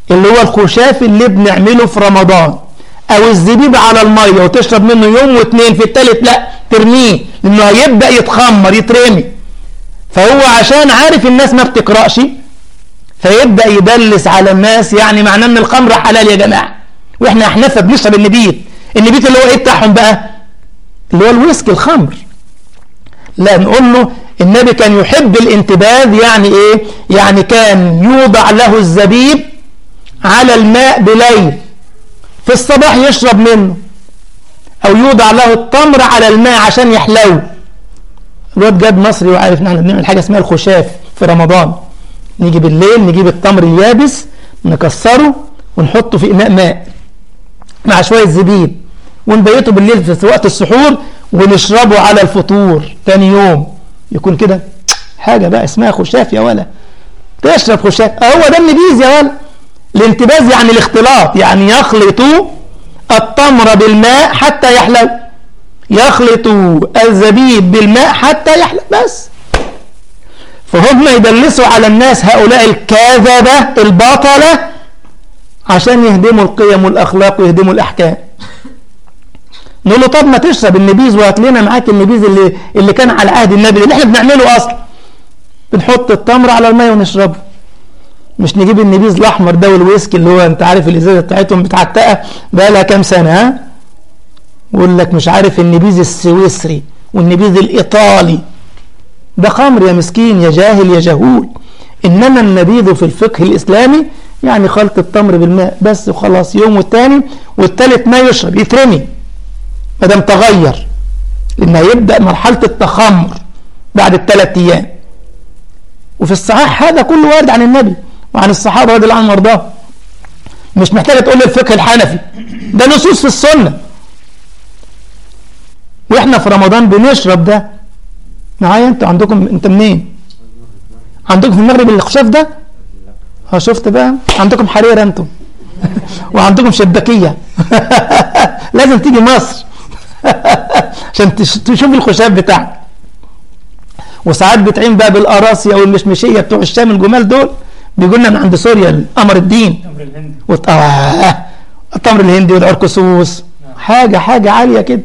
Speaker 1: اللي هو الخشاف اللي بنعمله في رمضان او الزبيب على الميه وتشرب منه يوم واثنين في الثالث لا ترميه لانه هيبدا يتخمر يترمي فهو عشان عارف الناس ما بتقراش فيبدا يدلس على الناس يعني معناه ان الخمر حلال يا جماعه واحنا احناف بنشرب النبيت النبيت اللي هو ايه بتاعهم بقى اللي هو الويسكي الخمر لا نقول له النبي كان يحب الانتباذ يعني ايه يعني كان يوضع له الزبيب على الماء بليل في الصباح يشرب منه او يوضع له التمر على الماء عشان يحلو الواد جاب مصري وعارف ان احنا بنعمل حاجه اسمها الخشاف في رمضان نيجي بالليل نجيب التمر اليابس نكسره ونحطه في اناء ماء مع شويه زبيب ونبيته بالليل في وقت السحور ونشربه على الفطور تاني يوم يكون كده حاجه بقى اسمها خشاف يا ولا تشرب خشاف هو ده النبيذ يا ولا الانتباذ يعني الاختلاط يعني يخلط التمر بالماء حتى يحلو يخلط الزبيب بالماء حتى يحلو بس فهم يدلسوا على الناس هؤلاء الكاذبة الباطلة عشان يهدموا القيم والأخلاق ويهدموا الأحكام نقول له طب ما تشرب النبيذ وهات لنا معاك النبيذ اللي اللي كان على عهد النبي اللي احنا بنعمله اصلا بنحط التمر على الميه ونشربه مش نجيب النبيذ الاحمر ده والويسكي اللي هو انت عارف الازازه بتاعتهم بتعتقه بقى لها كام سنه ها ويقول لك مش عارف النبيذ السويسري والنبيذ الايطالي ده خمر يا مسكين يا جاهل يا جهول انما النبيذ في الفقه الاسلامي يعني خلط التمر بالماء بس وخلاص يوم والتاني والتالت ما يشرب يترمي ما دام تغير لان هيبدا مرحله التخمر بعد الثلاث ايام وفي الصحيح هذا كله وارد عن النبي وعن الصحابه رضي الله عنهم وارضاهم مش محتاجه تقول لي الفقه الحنفي ده نصوص في السنه واحنا في رمضان بنشرب ده معايا انتوا عندكم انت منين عندكم في المغرب الخشاف ده ها شفت بقى عندكم حرير انتم وعندكم شباكيه لازم تيجي مصر عشان تشوف الخشاف بتاعك وساعات بتعين بقى بالقراصيه والمشمشيه بتوع الشام الجمال دول بيجوا لنا من عند سوريا القمر الدين
Speaker 2: التمر الهندي
Speaker 1: وط... آه. التمر الهندي والعركسوس حاجه حاجه عاليه كده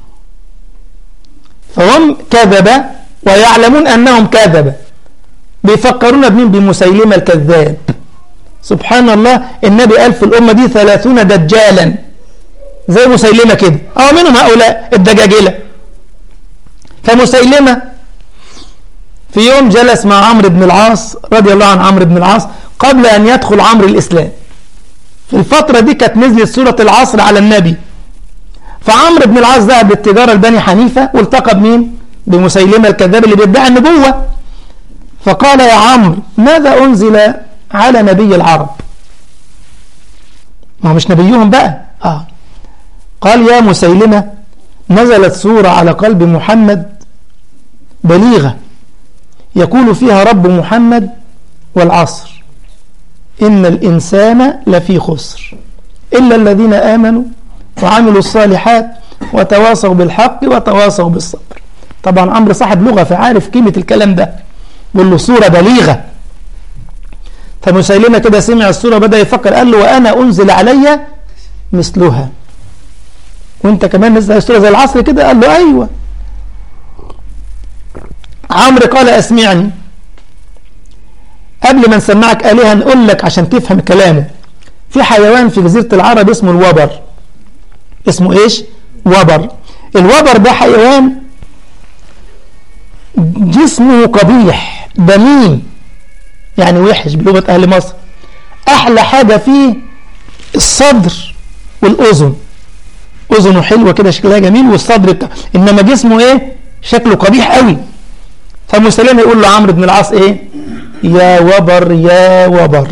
Speaker 1: فهم كذبه ويعلمون انهم كذبه بيفكرون بمين بمسيلمه الكذاب سبحان الله النبي قال في الامه دي ثلاثون دجالا زي مسيلمة كده اه منهم هؤلاء الدجاجلة فمسيلمة في يوم جلس مع عمرو بن العاص رضي الله عن عمرو بن العاص قبل أن يدخل عمرو الإسلام في الفترة دي كانت نزلت سورة العصر على النبي فعمرو بن العاص ذهب للتجارة لبني حنيفة والتقى بمين؟ بمسيلمة الكذاب اللي بيدعي النبوة فقال يا عمرو ماذا أنزل على نبي العرب؟ ما هو مش نبيهم بقى آه قال يا مسيلمة نزلت سورة على قلب محمد بليغة يقول فيها رب محمد والعصر إن الإنسان لفي خسر إلا الذين آمنوا وعملوا الصالحات وتواصوا بالحق وتواصوا بالصبر طبعا عمرو صاحب لغة فعارف قيمة الكلام ده بيقول له سورة بليغة فمسيلمة كده سمع السورة بدأ يفكر قال له وأنا أنزل علي مثلها وانت كمان نزل السورة زي العصر كده قال له أيوة عمرو قال أسمعني قبل ما نسمعك آلهة نقول لك عشان تفهم كلامه في حيوان في جزيرة العرب اسمه الوبر اسمه ايش وبر الوبر ده حيوان جسمه قبيح دميم يعني وحش بلغة أهل مصر أحلى حاجة فيه الصدر والأذن أذنه حلوة كده شكلها جميل والصدر بتاع إنما جسمه إيه شكله قبيح قوي فمسلم يقول له عمرو بن العاص إيه يا وبر يا وبر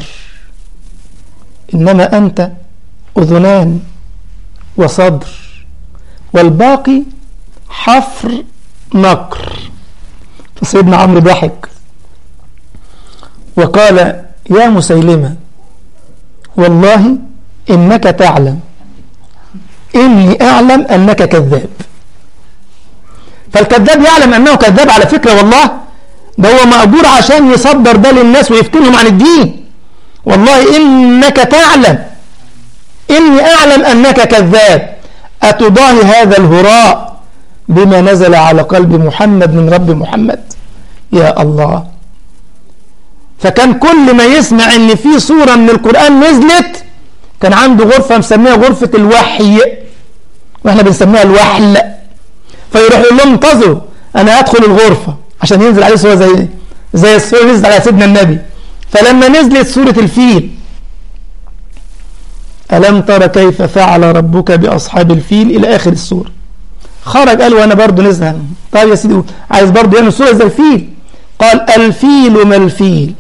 Speaker 1: إنما أنت أذنان وصدر والباقي حفر نقر فسيدنا عمرو ضحك وقال يا مسيلمة والله إنك تعلم إني أعلم أنك كذاب فالكذاب يعلم أنه كذاب على فكرة والله ده هو مأجور عشان يصدر ده للناس ويفتنهم عن الدين والله إنك تعلم إني أعلم أنك كذاب أتضاهي هذا الهراء بما نزل على قلب محمد من رب محمد يا الله فكان كل ما يسمع ان في سورة من القرآن نزلت كان عنده غرفة مسميها غرفة الوحي واحنا بنسميها الوحل فيروح يقول لهم انتظروا انا هدخل الغرفة عشان ينزل عليه سورة زي زي السورة اللي نزلت على سيدنا النبي فلما نزلت سورة الفيل ألم ترى كيف فعل ربك بأصحاب الفيل إلى آخر السورة خرج قال وأنا برضو نزل طيب يا سيدي عايز برضو يعمل سورة زي الفيل قال الفيل ما الفيل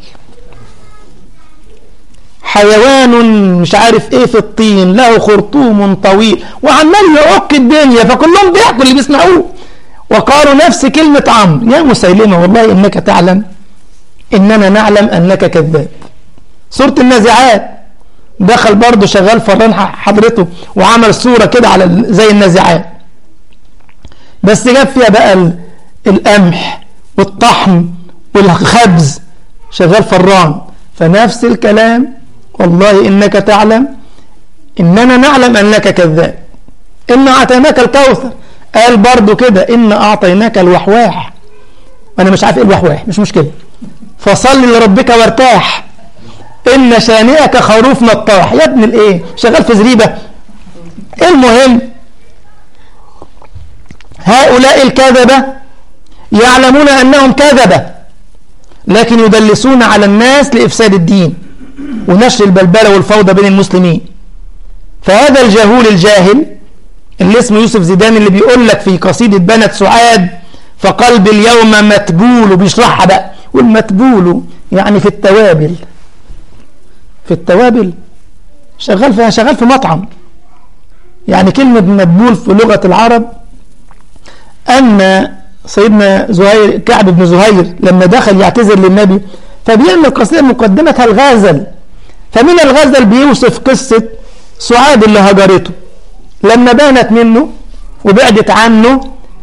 Speaker 1: حيوان مش عارف ايه في الطين له خرطوم طويل وعمال يعك الدنيا فكلهم ضحكوا اللي بيسمعوه وقالوا نفس كلمة عمرو يا مسيلمة والله إنك تعلم إننا نعلم أنك كذاب سورة النازعات دخل برضه شغال فران حضرته وعمل صورة كده على زي النازعات بس جاب فيها بقى القمح والطحن والخبز شغال فران فنفس الكلام والله إنك تعلم إننا نعلم أنك كذاب إن أعطيناك الكوثر قال برضو كده إن أعطيناك الوحواح أنا مش عارف إيه الوحواح مش مشكلة فصل لربك وارتاح إن شانئك خروف نطاح يا ابن الإيه شغال في زريبة المهم هؤلاء الكذبة يعلمون أنهم كذبة لكن يدلسون على الناس لإفساد الدين ونشر البلبلة والفوضى بين المسلمين فهذا الجهول الجاهل اللي اسمه يوسف زيدان اللي بيقول لك في قصيدة بنت سعاد فقلب اليوم متبول وبيشرحها بقى والمتبول يعني في التوابل في التوابل شغال في شغال في مطعم يعني كلمة متبول في لغة العرب أن سيدنا زهير كعب بن زهير لما دخل يعتذر للنبي فبيعمل قصيدة مقدمتها الغازل فمن الغزل بيوصف قصة سعاد اللي هجرته لما بانت منه وبعدت عنه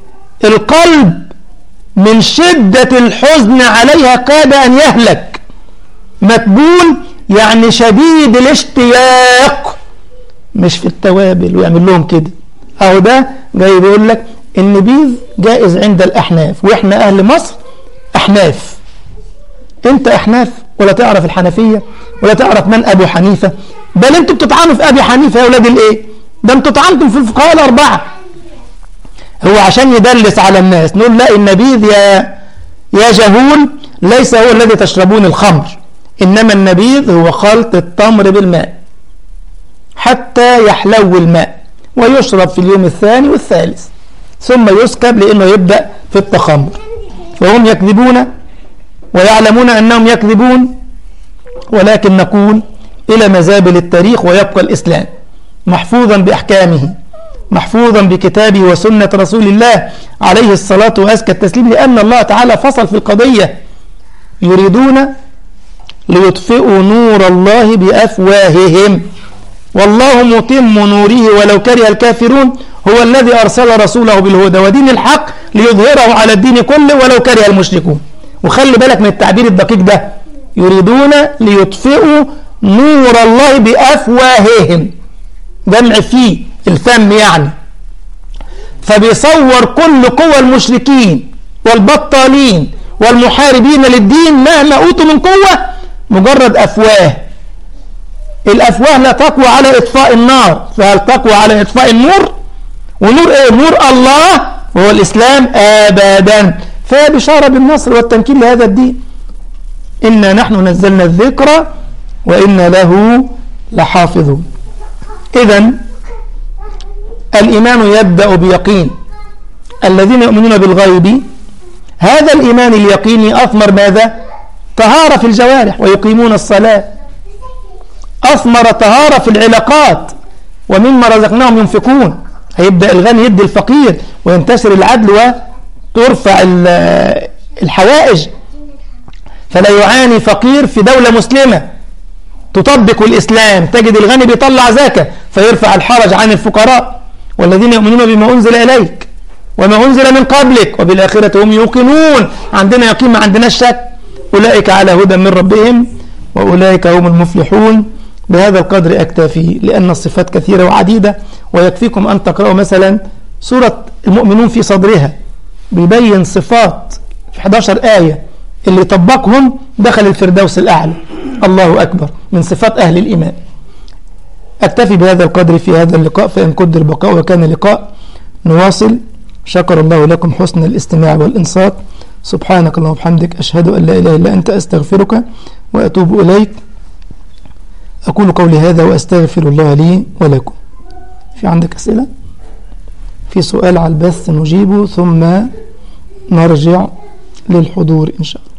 Speaker 1: القلب من شدة الحزن عليها كاد أن يهلك متبول يعني شديد الاشتياق مش في التوابل ويعمل لهم كده اهو ده جاي بيقول لك النبيذ جائز عند الأحناف وإحنا أهل مصر أحناف أنت أحناف ولا تعرف الحنفية ولا تعرف من أبو حنيفة بل أنتوا بتطعنوا في أبي حنيفة يا أولاد الإيه ده أنتوا طعنتم في الفقهاء الأربعة هو عشان يدلس على الناس نقول لا النبيذ يا يا جهول ليس هو الذي تشربون الخمر إنما النبيذ هو خلط التمر بالماء حتى يحلو الماء ويشرب في اليوم الثاني والثالث ثم يسكب لأنه يبدأ في التخمر فهم يكذبون ويعلمون أنهم يكذبون ولكن نقول إلى مزابل التاريخ ويبقى الإسلام محفوظا بأحكامه محفوظا بكتابه وسنة رسول الله عليه الصلاة وأزكى التسليم لأن الله تعالى فصل في القضية يريدون ليطفئوا نور الله بأفواههم والله متم نوره ولو كره الكافرون هو الذي أرسل رسوله بالهدى ودين الحق ليظهره على الدين كله ولو كره المشركون وخلي بالك من التعبير الدقيق ده يريدون ليطفئوا نور الله بأفواههم جمع فيه الفم يعني فبيصور كل قوى المشركين والبطالين والمحاربين للدين مهما أوتوا من قوة مجرد أفواه الأفواه لا تقوى على إطفاء النار فهل تقوى على إطفاء النور ونور إيه نور الله وهو الإسلام أبدا فبشارة بالنصر والتمكين لهذا الدين إنا نحن نزلنا الذكر وإنا له لحافظون إذا الإيمان يبدأ بيقين الذين يؤمنون بالغيب هذا الإيمان اليقيني أثمر ماذا؟ طهارة في الجوارح ويقيمون الصلاة أثمر طهارة في العلاقات ومما رزقناهم ينفقون هيبدأ الغني يدي الفقير وينتشر العدل وترفع الحوائج فلا يعاني فقير في دولة مسلمة تطبق الإسلام تجد الغني بيطلع زكاة فيرفع الحرج عن الفقراء والذين يؤمنون بما أنزل إليك وما أنزل من قبلك وبالآخرة هم يوقنون عندنا يقين ما عندناش شك أولئك على هدى من ربهم وأولئك هم المفلحون بهذا القدر أكتفي لأن الصفات كثيرة وعديدة ويكفيكم أن تقرأوا مثلا سورة المؤمنون في صدرها بيبين صفات في 11 آية اللي طبقهم دخل الفردوس الأعلى الله أكبر من صفات أهل الإيمان أكتفي بهذا القدر في هذا اللقاء فإن قدر البقاء وكان لقاء نواصل شكر الله لكم حسن الاستماع والإنصات سبحانك اللهم وبحمدك أشهد أن لا إله إلا أنت أستغفرك وأتوب إليك أقول قولي هذا وأستغفر الله لي ولكم في عندك أسئلة في سؤال على البث نجيبه ثم نرجع للحضور إن شاء الله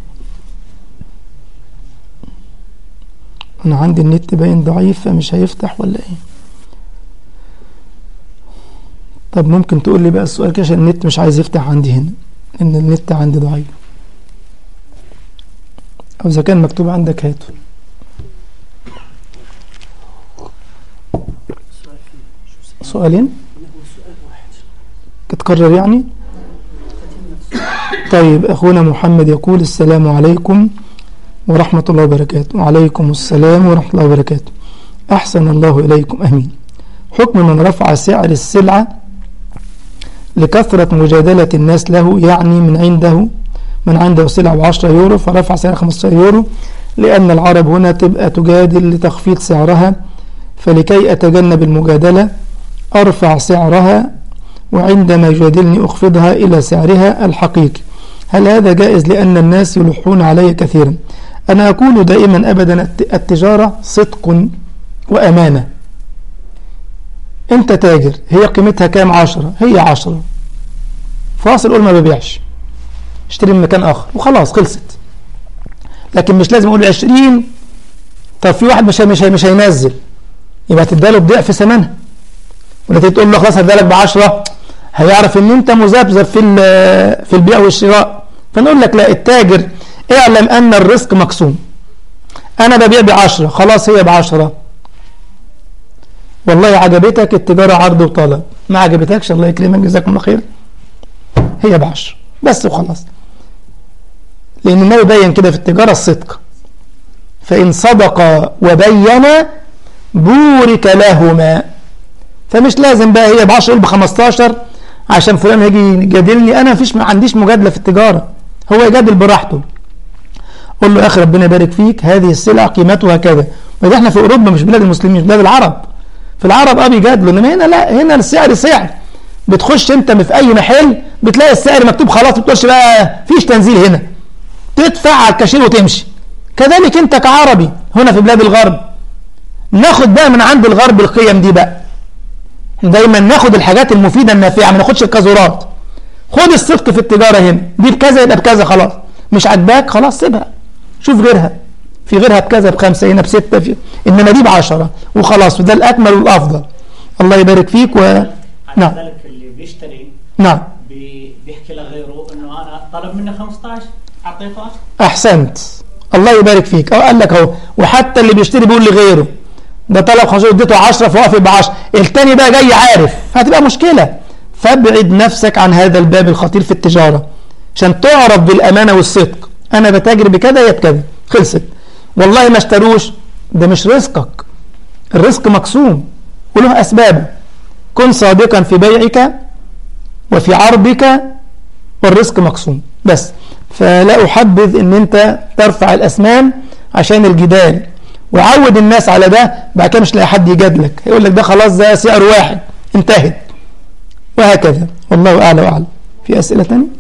Speaker 1: أنا عندي النت باين ضعيف فمش هيفتح ولا إيه طب ممكن تقول لي بقى السؤال كده عشان النت مش عايز يفتح عندي هنا لأن النت عندي ضعيف أو إذا كان مكتوب عندك هاته سؤالين تتكرر يعني طيب أخونا محمد يقول السلام عليكم ورحمة الله وبركاته وعليكم السلام ورحمة الله وبركاته أحسن الله إليكم أمين حكم من رفع سعر السلعة لكثرة مجادلة الناس له يعني من عنده من عنده سلعة بعشرة يورو فرفع سعرها 15 يورو لأن العرب هنا تبقى تجادل لتخفيض سعرها فلكي أتجنب المجادلة أرفع سعرها وعندما يجادلني أخفضها إلى سعرها الحقيقي هل هذا جائز لأن الناس يلحون علي كثيرا أنا أقول دائما أبدا التجارة صدق وأمانة أنت تاجر هي قيمتها كام عشرة هي عشرة فاصل قول ما ببيعش اشتري من مكان آخر وخلاص خلصت لكن مش لازم أقول عشرين طب في واحد مش مش مش هينزل يبقى تداله بضعف ثمنها ولا تيجي تقول له خلاص هديلك ب 10 هيعرف ان انت مذبذب في في البيع والشراء فنقول لك لا التاجر اعلم ان الرزق مقسوم انا ببيع ب 10 خلاص هي ب 10 والله عجبتك التجاره عرض وطلب ما عجبتكش الله يكرمك جزاكم الله خير هي ب 10 بس وخلاص لان النبي بين كده في التجاره الصدق فان صدق وبين بورك لهما فمش لازم بقى هي ب 10 ب 15 عشان فلان هيجي يجادلني انا مفيش ما عنديش مجادله في التجاره هو يجادل براحته قول له يا اخي ربنا يبارك فيك هذه السلعه قيمتها كذا ما احنا في اوروبا مش بلاد المسلمين مش بلاد العرب في العرب اه بيجادلوا انما هنا لا هنا السعر سعر بتخش انت في اي محل بتلاقي السعر مكتوب خلاص ما بتقولش بقى فيش تنزيل هنا تدفع على الكاشير وتمشي كذلك انت كعربي هنا في بلاد الغرب ناخد بقى من عند الغرب القيم دي بقى دايما ناخد الحاجات المفيدة النافعة ما ناخدش الكازورات خد الصدق في التجارة هنا دي بكذا يبقى بكذا خلاص مش عاجباك خلاص سيبها شوف غيرها في غيرها بكذا بخمسة هنا بستة في إنما دي بعشرة وخلاص وده الأكمل والأفضل الله يبارك فيك و
Speaker 2: على
Speaker 1: نعم.
Speaker 2: ذلك اللي بيشتري
Speaker 1: نعم
Speaker 2: بي- بيحكي لغيره انه انا طلب مني 15 اعطيته 10
Speaker 1: أحسنت الله يبارك فيك أه قال لك أهو وحتى اللي بيشتري بيقول لغيره ده طلب 15 اديته 10 فوافق ب 10 التاني بقى جاي عارف هتبقى مشكلة فابعد نفسك عن هذا الباب الخطير في التجارة عشان تعرف بالأمانة والصدق أنا بتاجر بكذا يا بكذا خلصت والله ما اشتروش ده مش رزقك الرزق مقسوم وله أسبابه كن صادقا في بيعك وفي عرضك والرزق مقسوم بس فلا أحبذ ان انت ترفع الأسمان عشان الجدال وعود الناس على ده بعد كده مش لاقي حد يجادلك هيقول لك ده خلاص ده سعر واحد انتهت وهكذا والله أعلى وأعلم في أسئلة تانية